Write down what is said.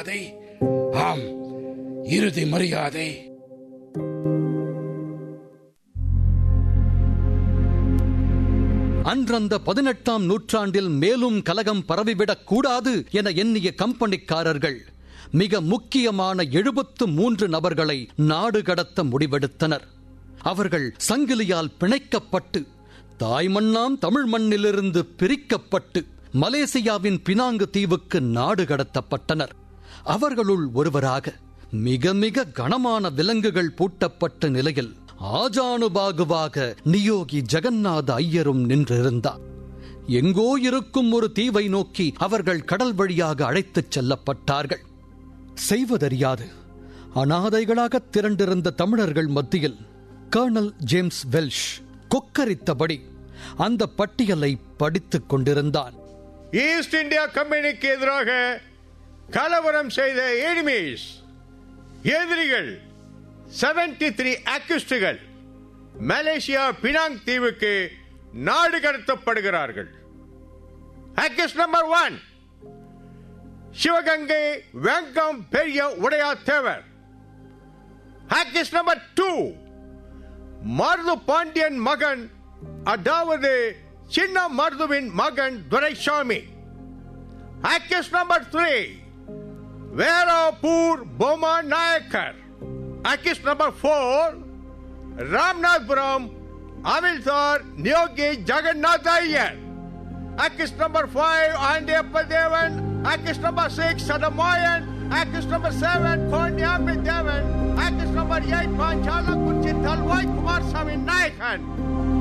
அதை ஆம் இறுதி மரியாதை அன்றந்த பதினெட்டாம் நூற்றாண்டில் மேலும் கலகம் பரவிவிடக் கூடாது என எண்ணிய கம்பெனிக்காரர்கள் மிக முக்கியமான எழுபத்து மூன்று நபர்களை நாடு கடத்த முடிவெடுத்தனர் அவர்கள் சங்கிலியால் பிணைக்கப்பட்டு தாய்மண்ணாம் தமிழ் மண்ணிலிருந்து பிரிக்கப்பட்டு மலேசியாவின் பினாங்கு தீவுக்கு நாடு கடத்தப்பட்டனர் அவர்களுள் ஒருவராக மிக மிக கனமான விலங்குகள் பூட்டப்பட்ட நிலையில் ஆஜானுபாகுவாக நியோகி ஜெகநாத ஐயரும் நின்றிருந்தார் எங்கோ இருக்கும் ஒரு தீவை நோக்கி அவர்கள் கடல் வழியாக அழைத்துச் செல்லப்பட்டார்கள் செய்வதறியாது அனாதைகளாக திரண்டிருந்த தமிழர்கள் மத்தியில் கர்னல் ஜேம்ஸ் வெல்ஷ் கொக்கரித்தபடி அந்த பட்டியலை படித்துக் கொண்டிருந்தான் ஈஸ்ட் இந்தியா கம்பெனிக்கு எதிராக கலவரம் செய்த எனிமீஸ் எதிரிகள் 73 த்ரீ அக்யூஸ்டுகள் மலேசியா பினாங் தீவுக்கு நாடு கடத்தப்படுகிறார்கள் accused number one Sivaganga Vengam Periya Udaiya Thevar accused number two Marudhu Pandiyan மகன் அதாவது சின்ன மருதுவின் மகன் Duraisamy accused number three Verappur Bomma Nayakkar accused number four Ramnathpuram amildar Niyogi Jagannath Iyer accused number five Andiyappa Thevan accused number six Sathamayan accused number seven Konyambi Thevan accused number eight Panchalankurichi Thalavai Kumarasamy நாயக்கன்